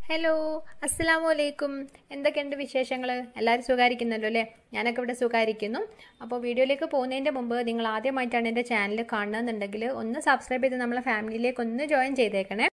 hello അസ്സലാമു അലൈക്കും എന്തൊക്കെയുണ്ട് വിശേഷങ്ങൾ എല്ലാവരും സുഖമായിരിക്കുന്നല്ലോ അല്ലേ ഞാനൊക്കെ ഇവിടെ സുഖമായിരിക്കുന്നു അപ്പോൾ വീഡിയോയിലേക്ക് പോകുന്നതിൻ്റെ മുമ്പ് നിങ്ങൾ ആദ്യമായിട്ടാണ് എൻ്റെ ചാനൽ കാണുന്നതെന്നുണ്ടെങ്കിൽ ഒന്ന് സബ്സ്ക്രൈബ് ചെയ്ത് നമ്മളെ ഫാമിലിയിലേക്ക് ഒന്ന് ജോയിൻ ചെയ്തേക്കണേ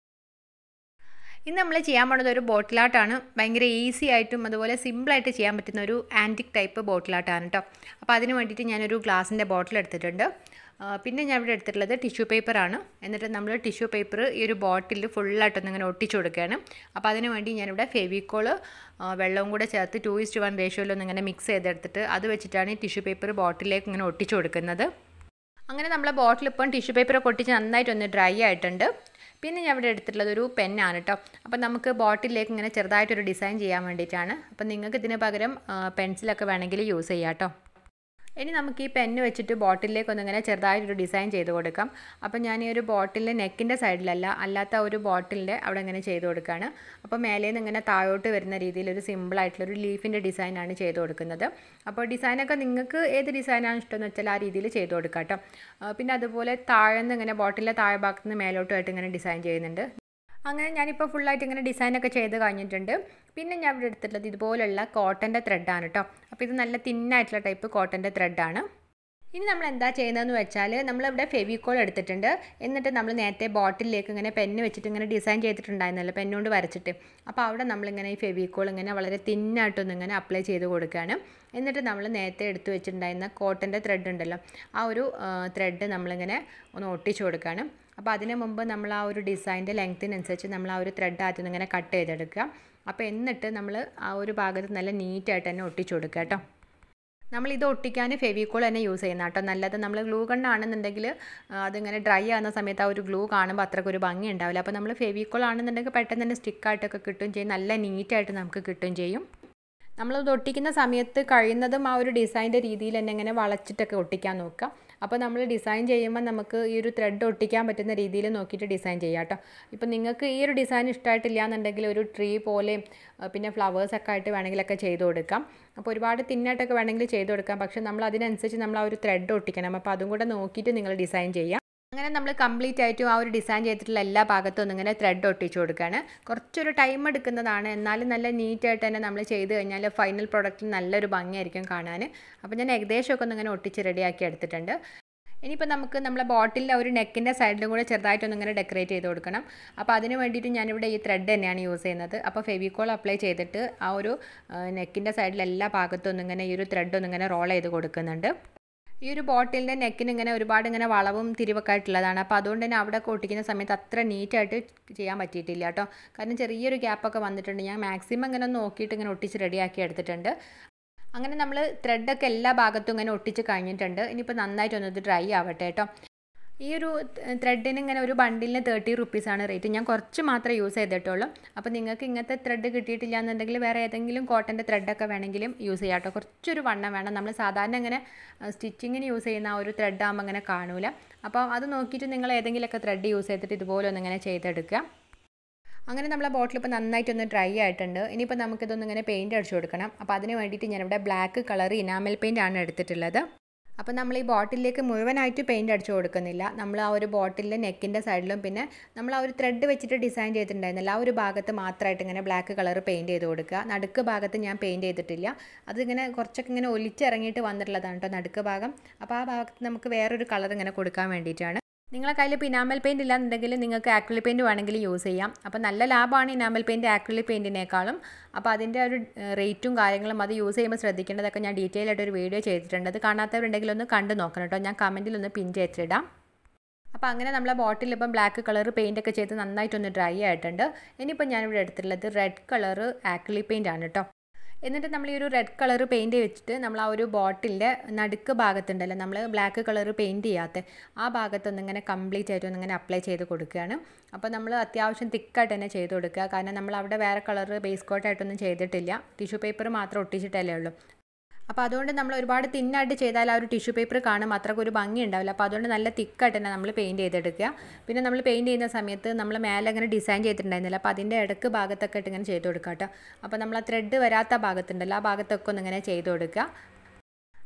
ഇന്ന് നമ്മൾ ചെയ്യാൻ പോണത് ഒരു ബോട്ടിലാട്ടാണ് ഭയങ്കര ഈസി ആയിട്ടും അതുപോലെ സിമ്പിളായിട്ട് ചെയ്യാൻ പറ്റുന്ന ഒരു ആൻറ്റിക് ടൈപ്പ് ബോട്ടിലാട്ടാണ് കേട്ടോ അപ്പോൾ അതിന് വേണ്ടിയിട്ട് ഞാനൊരു ഗ്ലാസിൻ്റെ ബോട്ടിൽ എടുത്തിട്ടുണ്ട് പിന്നെ ഞാൻ ഇവിടെ എടുത്തിട്ടുള്ളത് ടിഷ്യൂ പേപ്പറാണ് എന്നിട്ട് നമ്മൾ ടിഷ്യൂ പേപ്പർ ഈ ഒരു ബോട്ടിൽ ഫുള്ളായിട്ടൊന്ന് ഇങ്ങനെ ഒട്ടിച്ചു കൊടുക്കുകയാണ് അപ്പോൾ അതിന് വേണ്ടി ഞാനിവിടെ ഫെവിക്കോള് വെള്ളവും കൂടെ ചേർത്ത് ടു ഇസ്റ്റ് വൺ റേഷ്യോയിലൊന്ന് ഇങ്ങനെ മിക്സ് ചെയ്തെടുത്തിട്ട് അത് വെച്ചിട്ടാണ് ഈ ടിഷ്യൂ പേപ്പർ ബോട്ടിലേക്ക് ഇങ്ങനെ ഒട്ടിച്ചു കൊടുക്കുന്നത് അങ്ങനെ നമ്മളെ ബോട്ടിൽ ഇപ്പം ടിഷ്യൂ പേപ്പറൊക്കെ ഒട്ടിച്ച് നന്നായിട്ടൊന്ന് ഡ്രൈ ആയിട്ടുണ്ട് പിന്നെ ഞാൻ ഇവിടെ എടുത്തിട്ടുള്ളത് ഒരു പെന്നാണ് കേട്ടോ അപ്പോൾ നമുക്ക് ബോട്ടിലേക്ക് ഇങ്ങനെ ചെറുതായിട്ടൊരു ഡിസൈൻ ചെയ്യാൻ വേണ്ടിയിട്ടാണ് അപ്പോൾ നിങ്ങൾക്ക് ഇതിന് പകരം പെൻസിലൊക്കെ വേണമെങ്കിൽ യൂസ് ചെയ്യാം കേട്ടോ ഇനി നമുക്ക് ഈ പെന്ന് വെച്ചിട്ട് ബോട്ടിലേക്ക് ഒന്നിങ്ങനെ ചെറുതായിട്ടൊരു ഡിസൈൻ ചെയ്ത് കൊടുക്കാം അപ്പോൾ ഞാൻ ഈ ഒരു ബോട്ടിലിൻ്റെ നെക്കിൻ്റെ സൈഡിലല്ല അല്ലാത്ത ഒരു ബോട്ടിലിൻ്റെ അവിടെ ഇങ്ങനെ ചെയ്ത് കൊടുക്കുകയാണ് അപ്പോൾ മേലെ നിന്ന് ഇങ്ങനെ താഴോട്ട് വരുന്ന രീതിയിൽ ഒരു സിമ്പിളായിട്ടുള്ളൊരു ലീഫിൻ്റെ ഡിസൈനാണ് ചെയ്ത് കൊടുക്കുന്നത് അപ്പോൾ ഡിസൈനൊക്കെ നിങ്ങൾക്ക് ഏത് ഡിസൈനാണ് ഇഷ്ടമെന്ന് വെച്ചാൽ ആ രീതിയിൽ ചെയ്ത് കൊടുക്കാം കേട്ടോ പിന്നെ അതുപോലെ താഴെ നിന്ന് ഇങ്ങനെ ബോട്ടിലിൻ്റെ താഴെ ഭാഗത്ത് നിന്ന് മേലോട്ടുമായിട്ട് ഇങ്ങനെ ഡിസൈൻ ചെയ്യുന്നുണ്ട് അങ്ങനെ ഞാനിപ്പോൾ ഫുള്ളായിട്ട് ഇങ്ങനെ ഡിസൈനൊക്കെ ചെയ്ത് കഴിഞ്ഞിട്ടുണ്ട് പിന്നെ ഞാൻ ഇവിടെ എടുത്തിട്ടുള്ളത് ഇതുപോലുള്ള കോട്ടൻ്റെ ത്രെഡാണ് കേട്ടോ അപ്പോൾ ഇത് നല്ല തിന്നായിട്ടുള്ള ടൈപ്പ് കോട്ടൻ്റെ ത്രെഡാണ് ഇനി നമ്മൾ എന്താ ചെയ്യുന്നതെന്ന് വെച്ചാൽ നമ്മളിവിടെ ഫെവിക്കോൾ എടുത്തിട്ടുണ്ട് എന്നിട്ട് നമ്മൾ നേരത്തെ ബോട്ടിലേക്ക് ഇങ്ങനെ പെന്ന് വെച്ചിട്ട് ഇങ്ങനെ ഡിസൈൻ ചെയ്തിട്ടുണ്ടായിരുന്നല്ലോ പെന്നുകൊണ്ട് വരച്ചിട്ട് അപ്പോൾ അവിടെ നമ്മളിങ്ങനെ ഈ ഫെവിക്കോൾ ഇങ്ങനെ വളരെ തിന്നായിട്ടൊന്ന് ഇങ്ങനെ അപ്ലൈ ചെയ്ത് കൊടുക്കുകയാണ് എന്നിട്ട് നമ്മൾ നേരത്തെ എടുത്തു വെച്ചിട്ടുണ്ടായിരുന്ന കോട്ടൻ്റെ ത്രെഡ് ഉണ്ടല്ലോ ആ ഒരു ത്രെഡ് നമ്മളിങ്ങനെ ഒന്ന് ഒട്ടിച്ചു കൊടുക്കുകയാണ് അപ്പോൾ അതിന് മുമ്പ് നമ്മൾ ആ ഒരു ഡിസൈൻ്റെ ലെങ്ത്തിനനുസരിച്ച് നമ്മൾ ആ ഒരു ത്രെഡ് ആദ്യം ഇങ്ങനെ കട്ട് ചെയ്തെടുക്കുക അപ്പോൾ എന്നിട്ട് നമ്മൾ ആ ഒരു ഭാഗത്ത് നല്ല നീറ്റായിട്ട് തന്നെ ഒട്ടിച്ചു കൊടുക്കുക കേട്ടോ നമ്മൾ ഇത് ഒട്ടിക്കാൻ ഫെവിക്കോൾ തന്നെ യൂസ് ചെയ്യുന്ന കേട്ടോ നല്ലത് നമ്മൾ ഗ്ലൂ ഗണ്ണാണെന്നുണ്ടെങ്കിൽ അതിങ്ങനെ ഡ്രൈ ആകുന്ന സമയത്ത് ആ ഒരു ഗ്ലൂ കാണുമ്പോൾ അത്രയ്ക്ക് ഒരു ഭംഗി ഉണ്ടാവില്ല അപ്പോൾ നമ്മൾ ഫെവിക്കോൾ ആണെന്നുണ്ടെങ്കിൽ പെട്ടെന്ന് തന്നെ സ്റ്റിക്കായിട്ടൊക്കെ കിട്ടും ചെയ്യും നല്ല നീറ്റായിട്ട് നമുക്ക് കിട്ടും ചെയ്യും നമ്മളത് ഒട്ടിക്കുന്ന സമയത്ത് കഴിയുന്നതും ആ ഒരു ഡിസൈൻ്റെ രീതിയിൽ തന്നെ ഇങ്ങനെ വളച്ചിട്ടൊക്കെ ഒട്ടിക്കാൻ നോക്കുക അപ്പോൾ നമ്മൾ ഡിസൈൻ ചെയ്യുമ്പോൾ നമുക്ക് ഈ ഒരു ത്രെഡ് ഒട്ടിക്കാൻ പറ്റുന്ന രീതിയിൽ നോക്കിയിട്ട് ഡിസൈൻ ചെയ്യാം കേട്ടോ ഇപ്പോൾ നിങ്ങൾക്ക് ഈ ഒരു ഡിസൈൻ ഇഷ്ടമായിട്ടില്ല എന്നുണ്ടെങ്കിൽ ഒരു ട്രീ പോലെയും പിന്നെ ഫ്ലവേഴ്സൊക്കെ ആയിട്ട് വേണമെങ്കിലൊക്കെ ചെയ്ത് കൊടുക്കാം അപ്പോൾ ഒരുപാട് തിന്നായിട്ടൊക്കെ വേണമെങ്കിൽ ചെയ്ത് കൊടുക്കാം പക്ഷേ നമ്മൾ അതിനനുസരിച്ച് നമ്മൾ ആ ഒരു ത്രെഡ് ഒട്ടിക്കണം അപ്പോൾ അതും കൂടെ നോക്കിയിട്ട് നിങ്ങൾ ഡിസൈൻ ചെയ്യാം അങ്ങനെ നമ്മൾ കംപ്ലീറ്റ് ആയിട്ടും ആ ഒരു ഡിസൈൻ ചെയ്തിട്ടുള്ള എല്ലാ ഭാഗത്തും ഒന്നും ഇങ്ങനെ ത്രെഡ് ഒട്ടിച്ചു കൊടുക്കുകയാണ് കുറച്ചൊരു ടൈം എടുക്കുന്നതാണ് എന്നാലും നല്ല നീറ്റായിട്ട് തന്നെ നമ്മൾ ചെയ്ത് കഴിഞ്ഞാൽ ഫൈനൽ പ്രൊഡക്റ്റിൽ നല്ലൊരു ഭംഗിയായിരിക്കും കാണാൻ അപ്പോൾ ഞാൻ ഏകദേശമൊക്കെ ഒന്ന് ഇങ്ങനെ ഒട്ടിച്ച് റെഡിയാക്കി എടുത്തിട്ടുണ്ട് ഇനിയിപ്പോൾ നമുക്ക് നമ്മളെ ബോട്ടിലിൻ്റെ ഒരു നെക്കിൻ്റെ സൈഡിലും കൂടെ ചെറുതായിട്ടൊന്നും ഇങ്ങനെ ഡെക്കറേറ്റ് ചെയ്ത് കൊടുക്കണം അപ്പോൾ അതിന് വേണ്ടിയിട്ട് ഞാനിവിടെ ഈ ത്രെഡ് തന്നെയാണ് യൂസ് ചെയ്യുന്നത് അപ്പോൾ ഫെവിക്കോൾ അപ്ലൈ ചെയ്തിട്ട് ആ ഒരു നെക്കിൻ്റെ സൈഡിൽ എല്ലാ ഭാഗത്തും ഒന്നും ഇങ്ങനെ ഈ ഒരു ത്രെഡ് ഒന്നും ഇങ്ങനെ റോൾ ചെയ്ത് കൊടുക്കുന്നുണ്ട് ഈ ഒരു ബോട്ടിലിൻ്റെ നെക്കിന് ഇങ്ങനെ ഒരുപാട് ഇങ്ങനെ വളവും തിരിവൊക്കെ ആയിട്ടുള്ളതാണ് അപ്പോൾ അതുകൊണ്ട് തന്നെ അവിടെ ഒട്ടിക്കുന്ന സമയത്ത് അത്ര നീറ്റായിട്ട് ചെയ്യാൻ പറ്റിയിട്ടില്ല കേട്ടോ കാരണം ചെറിയൊരു ഗ്യാപ്പൊക്കെ വന്നിട്ടുണ്ട് ഞാൻ മാക്സിമം ഇങ്ങനെ നോക്കിയിട്ട് ഇങ്ങനെ ഒട്ടിച്ച് റെഡിയാക്കി എടുത്തിട്ടുണ്ട് അങ്ങനെ നമ്മൾ ത്രെഡൊക്കെ എല്ലാ ഭാഗത്തും ഇങ്ങനെ ഒട്ടിച്ച് കഴിഞ്ഞിട്ടുണ്ട് ഇനിയിപ്പോൾ നന്നായിട്ടൊന്ന് ഇത് ഡ്രൈ ആവട്ടെ കേട്ടോ ഈ ഒരു ത്രെഡിന് ഇങ്ങനെ ഒരു ബണ്ടിലിന് തേർട്ടി റുപ്പീസാണ് റേറ്റ് ഞാൻ കുറച്ച് മാത്രമേ യൂസ് ചെയ്തിട്ടുള്ളൂ അപ്പോൾ നിങ്ങൾക്ക് ഇങ്ങനത്തെ ത്രെഡ് കിട്ടിയിട്ടില്ല എന്നുണ്ടെങ്കിൽ വേറെ ഏതെങ്കിലും കോട്ടൻ്റെ ത്രെഡൊക്കെ വേണമെങ്കിലും യൂസ് ചെയ്യാം കേട്ടോ കുറച്ചൊരു വണ്ണം വേണം നമ്മൾ സാധാരണ ഇങ്ങനെ സ്റ്റിച്ചിങ്ങിന് യൂസ് ചെയ്യുന്ന ആ ഒരു ത്രെഡ് ആകുമ്പോൾ അങ്ങനെ കാണൂല അപ്പോൾ അത് നോക്കിയിട്ട് നിങ്ങൾ ഏതെങ്കിലുമൊക്കെ ത്രെഡ് യൂസ് ചെയ്തിട്ട് ഇതുപോലെ ഒന്നിങ്ങനെ ചെയ്തെടുക്കുക അങ്ങനെ നമ്മളെ ബോട്ടിൽ ഇപ്പോൾ നന്നായിട്ടൊന്ന് ഡ്രൈ ആയിട്ടുണ്ട് ഇനിയിപ്പോൾ നമുക്കിതൊന്ന് ഇങ്ങനെ പെയിൻറ്റ് അടിച്ചു കൊടുക്കണം അപ്പോൾ അതിന് വേണ്ടിയിട്ട് ഞാനിവിടെ ബ്ലാക്ക് കളർ ഇനാമൽ പെയിൻ്റ് ആണ് എടുത്തിട്ടുള്ളത് അപ്പോൾ നമ്മൾ ഈ ബോട്ടിലേക്ക് മുഴുവനായിട്ട് പെയിൻറ്റ് അടിച്ചു കൊടുക്കുന്നില്ല നമ്മൾ ആ ഒരു ബോട്ടിലിൻ്റെ നെക്കിൻ്റെ സൈഡിലും പിന്നെ നമ്മൾ ആ ഒരു ത്രെഡ് വെച്ചിട്ട് ഡിസൈൻ ചെയ്തിട്ടുണ്ടായിരുന്നില്ല ആ ഒരു ഭാഗത്ത് മാത്രമായിട്ട് ഇങ്ങനെ ബ്ലാക്ക് കളർ പെയിൻറ്റ് ചെയ്ത് കൊടുക്കുക നടുക്ക് ഭാഗത്ത് ഞാൻ പെയിൻറ്റ് ചെയ്തിട്ടില്ല അതിങ്ങനെ കുറച്ചൊക്കെ ഇങ്ങനെ ഒലിച്ചിറങ്ങിയിട്ട് വന്നിട്ടുള്ളതാണ് കേട്ടോ നടുക്ക് ഭാഗം അപ്പോൾ ആ ഭാഗത്ത് നമുക്ക് വേറൊരു കളർ ഇങ്ങനെ കൊടുക്കാൻ വേണ്ടിയിട്ടാണ് നിങ്ങളെ കയ്യിൽ ഇപ്പോൾ ഇനാമൽ പെയിൻറ്റ് ഇല്ലാന്നുണ്ടെങ്കിൽ നിങ്ങൾക്ക് ആക്രിലിക് പെയിൻറ്റ് വേണമെങ്കിൽ യൂസ് ചെയ്യാം അപ്പോൾ നല്ല ലാഭമാണ് ഇനാമൽ പെയിൻറ്റ് ആക്രിലിക് പെയിൻറ്റിനേക്കാളും അപ്പോൾ അതിൻ്റെ ഒരു റേറ്റും കാര്യങ്ങളും അത് യൂസ് ചെയ്യുമ്പോൾ ശ്രദ്ധിക്കേണ്ടതൊക്കെ ഞാൻ ഡീറ്റെയിൽ ആയിട്ട് ഒരു വീഡിയോ ചെയ്തിട്ടുണ്ട് അത് കാണാത്തവരുണ്ടെങ്കിൽ ഒന്ന് കണ്ടു നോക്കണം കേട്ടോ ഞാൻ കമൻറ്റിൽ ഒന്ന് പിൻ ചെയ്തിടാം അപ്പോൾ അങ്ങനെ നമ്മളെ ബോട്ടിൽ ഇപ്പം ബ്ലാക്ക് കളർ പെയിൻ്റ് ഒക്കെ ചെയ്ത് നന്നായിട്ടൊന്ന് ഡ്രൈ ആയിട്ടുണ്ട് ഇനിയിപ്പോൾ ഞാനിവിടെ എടുത്തിട്ടുള്ളത് റെഡ് കളർ ആക്രിലിക് പെയിൻ്റ് ആണ് കേട്ടോ എന്നിട്ട് നമ്മൾ ഈ ഒരു റെഡ് കളർ പെയിൻറ്റ് വെച്ചിട്ട് നമ്മൾ ആ ഒരു ബോട്ടിലിൻ്റെ നടുക്ക് ഭാഗത്തുണ്ടല്ലോ നമ്മൾ ബ്ലാക്ക് കളർ പെയിൻറ്റ് ചെയ്യാത്ത ആ ഭാഗത്തൊന്നും ഇങ്ങനെ കംപ്ലീറ്റ് ആയിട്ട് ഒന്നിങ്ങനെ അപ്ലൈ ചെയ്ത് കൊടുക്കുകയാണ് അപ്പോൾ നമ്മൾ അത്യാവശ്യം തിക്കായിട്ട് തന്നെ ചെയ്ത് കൊടുക്കുക കാരണം നമ്മൾ അവിടെ വേറെ കളർ ബേസ് കോട്ടായിട്ടൊന്നും ചെയ്തിട്ടില്ല ടിഷ്യൂ പേപ്പർ മാത്രം ഒട്ടിച്ചിട്ടല്ലേ ഉള്ളൂ അപ്പോൾ അതുകൊണ്ട് നമ്മൾ ഒരുപാട് തിന്നായിട്ട് ചെയ്താൽ ആ ഒരു ടിഷ്യൂ പേപ്പർ കാണും അത്രയ്ക്ക് ഒരു ഭംഗി ഉണ്ടാവില്ല അപ്പോൾ അതുകൊണ്ട് നല്ല തിക്കായിട്ട് തന്നെ നമ്മൾ പെയിൻറ്റ് ചെയ്തെടുക്കുക പിന്നെ നമ്മൾ പെയിൻറ്റ് ചെയ്യുന്ന സമയത്ത് നമ്മൾ മേലെ അങ്ങനെ ഡിസൈൻ ചെയ്തിട്ടുണ്ടായിരുന്നില്ല അപ്പോൾ അതിൻ്റെ ഇടക്ക് ഭാഗത്തൊക്കെ ഇട്ട് ഇങ്ങനെ ചെയ്ത് കൊടുക്കുക കേട്ടോ അപ്പോൾ നമ്മൾ ആ ത്രെഡ് വരാത്ത ഭാഗത്തുണ്ടല്ലോ ആ ഭാഗത്തൊക്കെ ഒന്ന് ഇങ്ങനെ ചെയ്ത് കൊടുക്കുക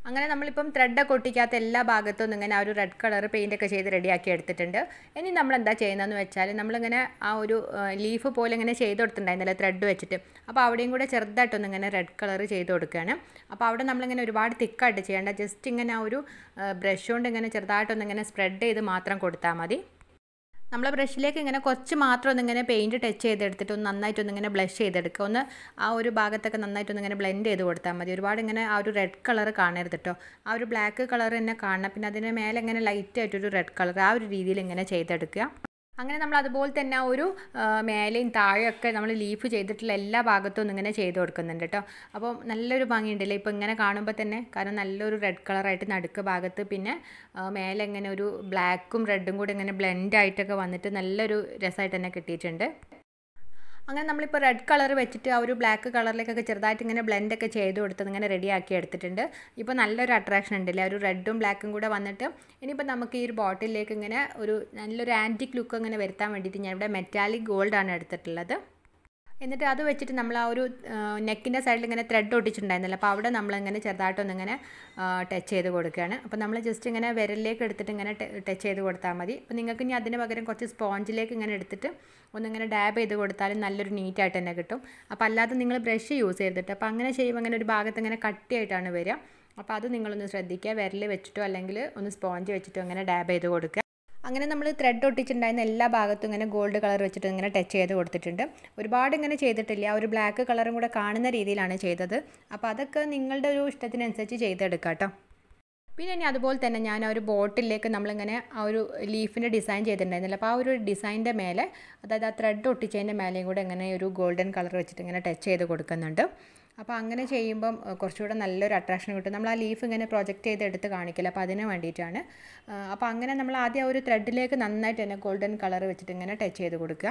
അങ്ങനെ നമ്മളിപ്പം ത്രെഡൊക്കെ ഒട്ടിക്കാത്ത എല്ലാ ഭാഗത്തും ഇങ്ങനെ ആ ഒരു റെഡ് കളർ പെയിൻ്റൊക്കെ ചെയ്ത് റെഡിയാക്കി എടുത്തിട്ടുണ്ട് ഇനി നമ്മൾ എന്താ ചെയ്യുന്നതെന്ന് വെച്ചാൽ നമ്മളിങ്ങനെ ആ ഒരു ലീഫ് പോലെ ഇങ്ങനെ ചെയ്ത് കൊടുത്തിട്ടുണ്ടായിരുന്നല്ലോ ത്രെഡ് വെച്ചിട്ട് അപ്പോൾ അവിടെയും കൂടെ ചെറുതായിട്ടൊന്ന് ഇങ്ങനെ റെഡ് കളർ ചെയ്ത് കൊടുക്കുകയാണ് അപ്പോൾ അവിടെ നമ്മളിങ്ങനെ ഒരുപാട് തിക്കായിട്ട് ചെയ്യേണ്ട ജസ്റ്റ് ഇങ്ങനെ ആ ഒരു ബ്രഷ് കൊണ്ട് ഇങ്ങനെ ചെറുതായിട്ടൊന്ന് ഇങ്ങനെ സ്പ്രെഡ് ചെയ്ത് മാത്രം കൊടുത്താൽ മതി നമ്മൾ ബ്രഷിലേക്ക് ഇങ്ങനെ കുറച്ച് മാത്രം ഒന്ന് ഇങ്ങനെ പെയിൻറ്റ് ടച്ച് ചെയ്തെടുത്തിട്ട് ഒന്ന് നന്നായിട്ടൊന്ന് ഇങ്ങനെ ബ്ലഷ് ചെയ്തെടുക്കുക ഒന്ന് ആ ഒരു ഭാഗത്തൊക്കെ നന്നായിട്ടൊന്ന് ഇങ്ങനെ ബ്ലെൻഡ് ചെയ്ത് കൊടുത്താൽ മതി ഒരുപാട് ഇങ്ങനെ ആ ഒരു റെഡ് കളർ കാണരുത് കേട്ടോ ആ ഒരു ബ്ലാക്ക് കളർ തന്നെ കാണണം പിന്നെ അതിന് മേലെ ഇങ്ങനെ ലൈറ്റ് ആയിട്ടൊരു റെഡ് കളർ ആ ഒരു രീതിയിൽ ഇങ്ങനെ ചെയ്തെടുക്കുക അങ്ങനെ നമ്മൾ അതുപോലെ തന്നെ ആ ഒരു മേലെയും താഴെയൊക്കെ നമ്മൾ ലീഫ് ചെയ്തിട്ടുള്ള എല്ലാ ഭാഗത്തും ഒന്ന് ഇങ്ങനെ ചെയ്ത് കൊടുക്കുന്നുണ്ട് കേട്ടോ അപ്പോൾ നല്ലൊരു ഭംഗിയുണ്ടല്ലേ ഇപ്പോൾ ഇങ്ങനെ കാണുമ്പോൾ തന്നെ കാരണം നല്ലൊരു റെഡ് കളറായിട്ട് നടുക്ക് ഭാഗത്ത് പിന്നെ മേലെ ഇങ്ങനെ ഒരു ബ്ലാക്കും റെഡും കൂടി ഇങ്ങനെ ബ്ലെൻഡ് ആയിട്ടൊക്കെ വന്നിട്ട് നല്ലൊരു രസമായിട്ട് തന്നെ കിട്ടിയിട്ടുണ്ട് അങ്ങനെ നമ്മളിപ്പോൾ റെഡ് കളർ വെച്ചിട്ട് ആ ഒരു ബ്ലാക്ക് കളറിലേക്കൊക്കെ ചെറുതായിട്ട് ഇങ്ങനെ ബ്ലെൻഡൊക്കെ ചെയ്ത് കൊടുത്തത് ഇങ്ങനെ റെഡിയാക്കി എടുത്തിട്ടുണ്ട് ഇപ്പോൾ നല്ലൊരു അട്രാക്ഷൻ ഉണ്ടല്ലേ ഒരു റെഡും ബ്ലാക്കും കൂടെ വന്നിട്ട് ഇനിയിപ്പോൾ നമുക്ക് ഈ ഒരു ബോട്ടിലേക്ക് ഇങ്ങനെ ഒരു നല്ലൊരു ആൻറ്റിക് ലുക്ക് ഇങ്ങനെ വരുത്താൻ വേണ്ടിയിട്ട് ഞാൻ ഇവിടെ മെറ്റാലിക് ഗോൾഡാണ് എടുത്തിട്ടുള്ളത് എന്നിട്ട് അത് വെച്ചിട്ട് നമ്മൾ ആ ഒരു നെക്കിൻ്റെ സൈഡിൽ ഇങ്ങനെ ത്രെഡ് ഒട്ടിച്ചിട്ടുണ്ടായിരുന്നല്ലോ അപ്പോൾ അവിടെ നമ്മളിങ്ങനെ ചെറുതായിട്ടൊന്നിങ്ങനെ ടച്ച് ചെയ്ത് കൊടുക്കുകയാണ് അപ്പോൾ നമ്മൾ ജസ്റ്റ് ഇങ്ങനെ വിരലിലേക്ക് എടുത്തിട്ട് ഇങ്ങനെ ടച്ച് ചെയ്ത് കൊടുത്താൽ മതി അപ്പോൾ നിങ്ങൾക്ക് ഇനി അതിന് പകരം കുറച്ച് സ്പോഞ്ചിലേക്ക് ഇങ്ങനെ എടുത്തിട്ട് ഒന്നിങ്ങനെ ഡാബ് ചെയ്ത് കൊടുത്താലും നല്ലൊരു നീറ്റായിട്ട് തന്നെ കിട്ടും അപ്പോൾ അല്ലാതെ നിങ്ങൾ ബ്രഷ് യൂസ് ചെയ്തിട്ട് അപ്പോൾ അങ്ങനെ ചെയ്യുമ്പോൾ അങ്ങനെ ഒരു ഭാഗത്ത് ഇങ്ങനെ കട്ടിയായിട്ടാണ് വരിക അപ്പോൾ അത് നിങ്ങളൊന്ന് ശ്രദ്ധിക്കുക വിരൽ വെച്ചിട്ടോ അല്ലെങ്കിൽ ഒന്ന് സ്പോഞ്ച് വെച്ചിട്ടോ അങ്ങനെ ഡാബ് ചെയ്ത് കൊടുക്കുക അങ്ങനെ നമ്മൾ ത്രെഡ് ഒട്ടിച്ചിട്ടുണ്ടായിരുന്ന എല്ലാ ഭാഗത്തും ഇങ്ങനെ ഗോൾഡ് കളർ വെച്ചിട്ട് ഇങ്ങനെ ടച്ച് ചെയ്ത് കൊടുത്തിട്ടുണ്ട് ഒരുപാട് ഇങ്ങനെ ചെയ്തിട്ടില്ല ആ ഒരു ബ്ലാക്ക് കളറും കൂടെ കാണുന്ന രീതിയിലാണ് ചെയ്തത് അപ്പോൾ അതൊക്കെ നിങ്ങളുടെ ഒരു ഇഷ്ടത്തിനനുസരിച്ച് ചെയ്തെടുക്കാം കേട്ടോ പിന്നെ ഇനി അതുപോലെ തന്നെ ഞാൻ ആ ഒരു ബോട്ടിലേക്ക് നമ്മളിങ്ങനെ ആ ഒരു ലീഫിൻ്റെ ഡിസൈൻ ചെയ്തിട്ടുണ്ടായിരുന്നില്ല അപ്പോൾ ആ ഒരു ഡിസൈൻ്റെ മേലെ അതായത് ആ ത്രെഡ് ഒട്ടിച്ചതിൻ്റെ മേലെയും കൂടെ ഇങ്ങനെ ഒരു ഗോൾഡൻ കളർ വെച്ചിട്ട് ഇങ്ങനെ ടച്ച് ചെയ്ത് കൊടുക്കുന്നുണ്ട് അപ്പോൾ അങ്ങനെ ചെയ്യുമ്പം കുറച്ചുകൂടെ നല്ലൊരു അട്രാക്ഷൻ കിട്ടും നമ്മൾ ആ ലീഫ് ഇങ്ങനെ പ്രൊജക്റ്റ് ചെയ്ത് എടുത്ത് കാണിക്കില്ല അപ്പോൾ അതിന് വേണ്ടിയിട്ടാണ് അപ്പോൾ അങ്ങനെ നമ്മൾ ആദ്യം ആ ഒരു ത്രെഡിലേക്ക് നന്നായിട്ട് തന്നെ ഗോൾഡൻ കളർ വെച്ചിട്ട് ഇങ്ങനെ ടച്ച് ചെയ്ത് കൊടുക്കുക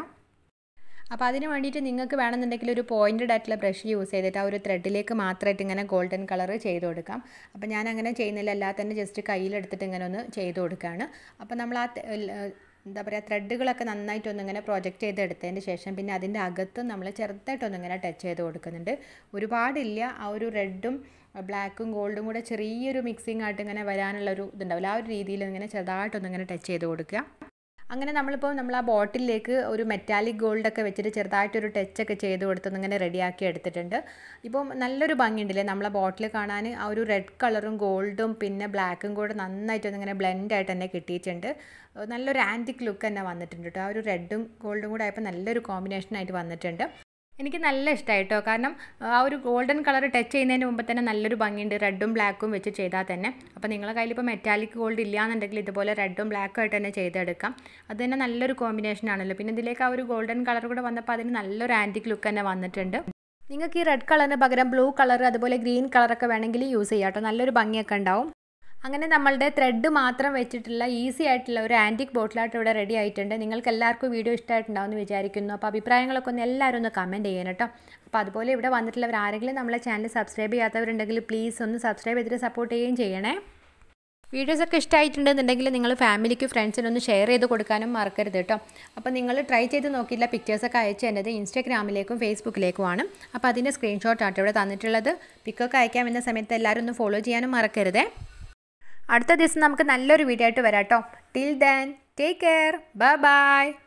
അപ്പോൾ അതിന് വേണ്ടിയിട്ട് നിങ്ങൾക്ക് വേണമെന്നുണ്ടെങ്കിൽ ഒരു പോയിൻറ്റഡ് ആയിട്ടുള്ള ബ്രഷ് യൂസ് ചെയ്തിട്ട് ആ ഒരു ത്രെഡിലേക്ക് മാത്രമായിട്ട് ഇങ്ങനെ ഗോൾഡൻ കളർ ചെയ്ത് കൊടുക്കാം അപ്പോൾ ഞാൻ അങ്ങനെ ചെയ്യുന്നില്ല അല്ലാതെ തന്നെ ജസ്റ്റ് കയ്യിലെടുത്തിട്ട് ഇങ്ങനെ ഒന്ന് ചെയ്ത് കൊടുക്കുകയാണ് അപ്പോൾ നമ്മൾ ആ എന്താ പറയുക ത്രെഡുകളൊക്കെ നന്നായിട്ടൊന്ന് ഇങ്ങനെ പ്രൊജക്റ്റ് ചെയ്ത് എടുത്തതിന് ശേഷം പിന്നെ അതിൻ്റെ അകത്തും നമ്മൾ ചെറുതായിട്ടൊന്ന് ഇങ്ങനെ ടച്ച് ചെയ്ത് കൊടുക്കുന്നുണ്ട് ഒരുപാടില്ല ആ ഒരു റെഡും ബ്ലാക്കും ഗോൾഡും കൂടെ ചെറിയൊരു മിക്സിംഗ് ആയിട്ട് ഇങ്ങനെ വരാനുള്ള ഒരു ഇതുണ്ടാവില്ല ആ ഒരു രീതിയിൽ ഇങ്ങനെ ചെറുതായിട്ടൊന്ന് ഇങ്ങനെ ടച്ച് ചെയ്ത് കൊടുക്കുക അങ്ങനെ നമ്മളിപ്പോൾ നമ്മൾ ആ ബോട്ടിലേക്ക് ഒരു മെറ്റാലിക് ഗോൾഡൊക്കെ വെച്ചിട്ട് ചെറുതായിട്ടൊരു ടച്ചൊക്കെ ചെയ്ത് കൊടുത്തൊന്ന് ഇങ്ങനെ റെഡിയാക്കി എടുത്തിട്ടുണ്ട് ഇപ്പം നല്ലൊരു ഭംഗിയുണ്ടല്ലേ നമ്മളെ ബോട്ടിൽ കാണാൻ ആ ഒരു റെഡ് കളറും ഗോൾഡും പിന്നെ ബ്ലാക്കും കൂടെ നന്നായിട്ടൊന്ന് ഇങ്ങനെ ബ്ലെൻഡായിട്ട് തന്നെ കിട്ടിയിട്ടുണ്ട് നല്ലൊരു ആൻറ്റിക് ലുക്ക് തന്നെ വന്നിട്ടുണ്ട് കേട്ടോ ആ ഒരു റെഡും ഗോൾഡും കൂടെ ആയപ്പോൾ നല്ലൊരു കോമ്പിനേഷനായിട്ട് വന്നിട്ടുണ്ട് എനിക്ക് നല്ല ഇഷ്ടമായി കേട്ടോ കാരണം ആ ഒരു ഗോൾഡൻ കളർ ടച്ച് ചെയ്യുന്നതിന് മുമ്പ് തന്നെ നല്ലൊരു ഭംഗിയുണ്ട് റെഡും ബ്ലാക്കും വെച്ച് ചെയ്താൽ തന്നെ അപ്പോൾ നിങ്ങളുടെ കയ്യിൽ ഇപ്പോൾ മെറ്റാലിക് ഗോൾഡ് ഇല്ലയെന്നുണ്ടെങ്കിൽ ഇതുപോലെ റെഡും ബ്ലാക്കും ആയിട്ട് തന്നെ ചെയ്തെടുക്കാം അത് തന്നെ നല്ലൊരു കോമ്പിനേഷൻ ആണല്ലോ പിന്നെ ഇതിലേക്ക് ആ ഒരു ഗോൾഡൻ കളർ കൂടെ വന്നപ്പോൾ അതിന് നല്ലൊരു ആൻറ്റിക് ലുക്ക് തന്നെ വന്നിട്ടുണ്ട് നിങ്ങൾക്ക് ഈ റെഡ് കളറിന് പകരം ബ്ലൂ കളർ അതുപോലെ ഗ്രീൻ കളറൊക്കെ വേണമെങ്കിൽ യൂസ് ചെയ്യാം കേട്ടോ നല്ലൊരു ഭംഗിയൊക്കെ ഉണ്ടാവും അങ്ങനെ നമ്മളുടെ ത്രെഡ് മാത്രം വെച്ചിട്ടുള്ള ഈസി ആയിട്ടുള്ള ഒരു ആൻറ്റിക് ബോട്ടിലായിട്ട് ഇവിടെ റെഡി ആയിട്ടുണ്ട് നിങ്ങൾക്ക് എല്ലാവർക്കും വീഡിയോ ഇഷ്ടമായിട്ടുണ്ടാവുമെന്ന് വിചാരിക്കുന്നു അപ്പോൾ അഭിപ്രായങ്ങളൊക്കെ ഒന്ന് എല്ലാവരും ഒന്ന് കമൻറ്റ് ചെയ്യണം കേട്ടോ അപ്പോൾ അതുപോലെ ഇവിടെ വന്നിട്ടുള്ളവർ ആരെങ്കിലും നമ്മളെ ചാനൽ സബ്സ്ക്രൈബ് ചെയ്യാത്തവരുണ്ടെങ്കിൽ പ്ലീസ് ഒന്ന് സബ്സ്ക്രൈബ് ചെയ്തിട്ട് സപ്പോർട്ട് ചെയ്യുകയും ചെയ്യണേ വീഡിയോസൊക്കെ ഇഷ്ടമായിട്ടുണ്ടെന്നുണ്ടെങ്കിൽ നിങ്ങൾ ഫാമിലിക്ക് ഫ്രണ്ട്സിനൊന്ന് ഷെയർ ചെയ്ത് കൊടുക്കാനും മറക്കരുത് കേട്ടോ അപ്പോൾ നിങ്ങൾ ട്രൈ ചെയ്ത് നോക്കിയില്ല പിക്ചേഴ്സൊക്കെ അയച്ചു തന്നത് ഇൻസ്റ്റാഗ്രാമിലേക്കും ഫേസ്ബുക്കിലേക്കുമാണ് അപ്പോൾ അതിൻ്റെ സ്ക്രീൻഷോട്ടാണ് ഇവിടെ തന്നിട്ടുള്ളത് പിക്കൊക്കെ അയക്കാൻ വരുന്ന സമയത്ത് എല്ലാവരും ഒന്ന് ഫോളോ ചെയ്യാനും മറക്കരുതേ അടുത്ത ദിവസം നമുക്ക് നല്ലൊരു വീഡിയോ ആയിട്ട് വരാം കേട്ടോ till then take care bye by